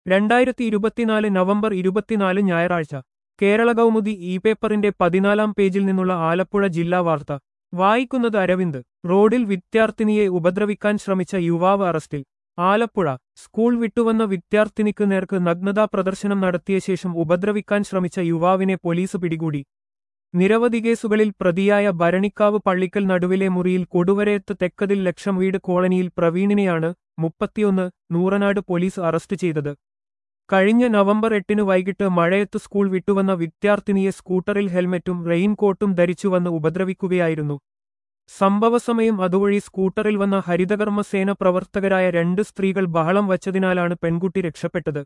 രണ്ടായിരത്തി ഇരുപത്തിനാല് നവംബർ ഇരുപത്തിനാല് ഞായറാഴ്ച കേരള കൗമുദി ഇ പേപ്പറിന്റെ പതിനാലാം പേജിൽ നിന്നുള്ള ആലപ്പുഴ ജില്ലാ വാർത്ത വായിക്കുന്നത് അരവിന്ദ് റോഡിൽ വിദ്യാർത്ഥിനിയെ ഉപദ്രവിക്കാൻ ശ്രമിച്ച യുവാവ് അറസ്റ്റിൽ ആലപ്പുഴ സ്കൂൾ വിട്ടുവന്ന വിദ്യാർത്ഥിനിക്ക് നേർക്ക് നഗ്നതാ പ്രദർശനം നടത്തിയ ശേഷം ഉപദ്രവിക്കാൻ ശ്രമിച്ച യുവാവിനെ പോലീസ് പിടികൂടി നിരവധി കേസുകളിൽ പ്രതിയായ ഭരണിക്കാവ് പള്ളിക്കൽ നടുവിലെ മുറിയിൽ കൊടുവരയത്ത് തെക്കതിൽ ലക്ഷം വീട് കോളനിയിൽ പ്രവീണിനെയാണ് മുപ്പത്തിയൊന്ന് നൂറനാട് പോലീസ് അറസ്റ്റ് ചെയ്തത് കഴിഞ്ഞ നവംബർ എട്ടിന് വൈകിട്ട് മഴയത്ത് സ്കൂൾ വിട്ടുവന്ന വിദ്യാർത്ഥിനിയെ സ്കൂട്ടറിൽ ഹെൽമറ്റും റെയിൻകോട്ടും ധരിച്ചുവന്ന് ഉപദ്രവിക്കുകയായിരുന്നു സംഭവസമയം അതുവഴി സ്കൂട്ടറിൽ വന്ന ഹരിതകർമ്മസേന പ്രവർത്തകരായ രണ്ട് സ്ത്രീകൾ ബഹളം വച്ചതിനാലാണ് പെൺകുട്ടി രക്ഷപ്പെട്ടത്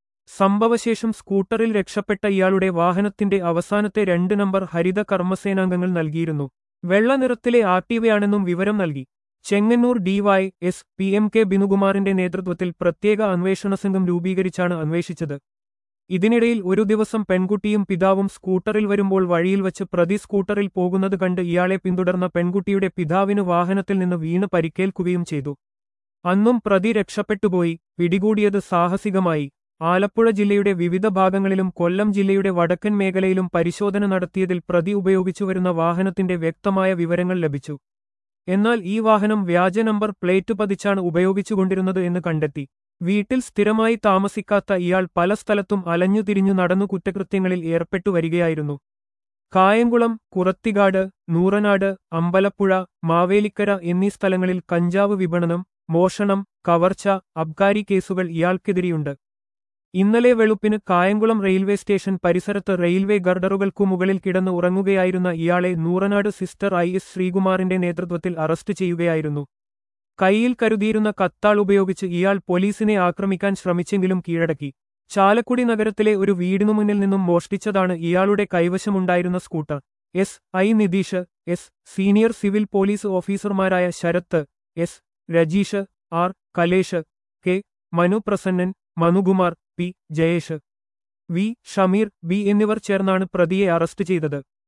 സംഭവശേഷം സ്കൂട്ടറിൽ രക്ഷപ്പെട്ട ഇയാളുടെ വാഹനത്തിന്റെ അവസാനത്തെ രണ്ട് നമ്പർ ഹരിത കർമ്മസേനാംഗങ്ങൾ നൽകിയിരുന്നു വെള്ള നിറത്തിലെ ആക്ടീവയാണെന്നും വിവരം നൽകി Chengannur D Y S P M K ബിനുകുമാറിന്റെ നേതൃത്വത്തിൽ പ്രത്യേക അന്വേഷണ സംഘം രൂപീകരിച്ചാണ് അന്വേഷിച്ചത് ഇതിനിടയിൽ ഒരു ദിവസം പെൺകുട്ടിയും പിതാവും സ്കൂട്ടറിൽ വരുമ്പോൾ വഴിയിൽ വച്ച് പ്രതി സ്കൂട്ടറിൽ പോകുന്നത് കണ്ട് ഇയാളെ പിന്തുടർന്ന പെൺകുട്ടിയുടെ പിതാവിന് വാഹനത്തിൽ നിന്ന് വീണ് പരിക്കേൽക്കുകയും ചെയ്തു അന്നും പ്രതി രക്ഷപ്പെട്ടുപോയി പിടികൂടിയത് സാഹസികമായി ആലപ്പുഴ ജില്ലയുടെ വിവിധ ഭാഗങ്ങളിലും കൊല്ലം ജില്ലയുടെ വടക്കൻ മേഖലയിലും പരിശോധന നടത്തിയതിൽ പ്രതി ഉപയോഗിച്ചുവരുന്ന വാഹനത്തിന്റെ വ്യക്തമായ വിവരങ്ങൾ ലഭിച്ചു എന്നാൽ ഈ വാഹനം വ്യാജ നമ്പർ പ്ലേറ്റ് പതിച്ചാണ് ഉപയോഗിച്ചുകൊണ്ടിരുന്നത് എന്ന് കണ്ടെത്തി വീട്ടിൽ സ്ഥിരമായി താമസിക്കാത്ത ഇയാൾ പല സ്ഥലത്തും അലഞ്ഞുതിരിഞ്ഞു നടന്നു കുറ്റകൃത്യങ്ങളിൽ ഏർപ്പെട്ടു വരികയായിരുന്നു കായംകുളം കുറത്തികാട് നൂറനാട് അമ്പലപ്പുഴ മാവേലിക്കര എന്നീ സ്ഥലങ്ങളിൽ കഞ്ചാവ് വിപണനം മോഷണം കവർച്ച അബ്കാരി കേസുകൾ ഇയാൾക്കെതിരെയുണ്ട് ഇന്നലെ വെളുപ്പിന് കായംകുളം റെയിൽവേ സ്റ്റേഷൻ പരിസരത്ത് റെയിൽവേ ഗർഡറുകൾക്കു മുകളിൽ കിടന്ന് ഉറങ്ങുകയായിരുന്ന ഇയാളെ നൂറനാട് സിസ്റ്റർ ഐ എസ് ശ്രീകുമാറിന്റെ നേതൃത്വത്തിൽ അറസ്റ്റ് ചെയ്യുകയായിരുന്നു കൈയിൽ കരുതിയിരുന്ന കത്താൾ ഉപയോഗിച്ച് ഇയാൾ പോലീസിനെ ആക്രമിക്കാൻ ശ്രമിച്ചെങ്കിലും കീഴടക്കി ചാലക്കുടി നഗരത്തിലെ ഒരു വീടിനു മുന്നിൽ നിന്നും മോഷ്ടിച്ചതാണ് ഇയാളുടെ കൈവശമുണ്ടായിരുന്ന scooter S I Nithish S senior civil police ഓഫീസർമാരായ Sarath S Rajeesh R Kalesh K Manu Prasannan Manukumar P Jayesh V Shameer B എന്നിവർ ചേർന്നാണ് പ്രതിയെ അറസ്റ്റ് ചെയ്തത്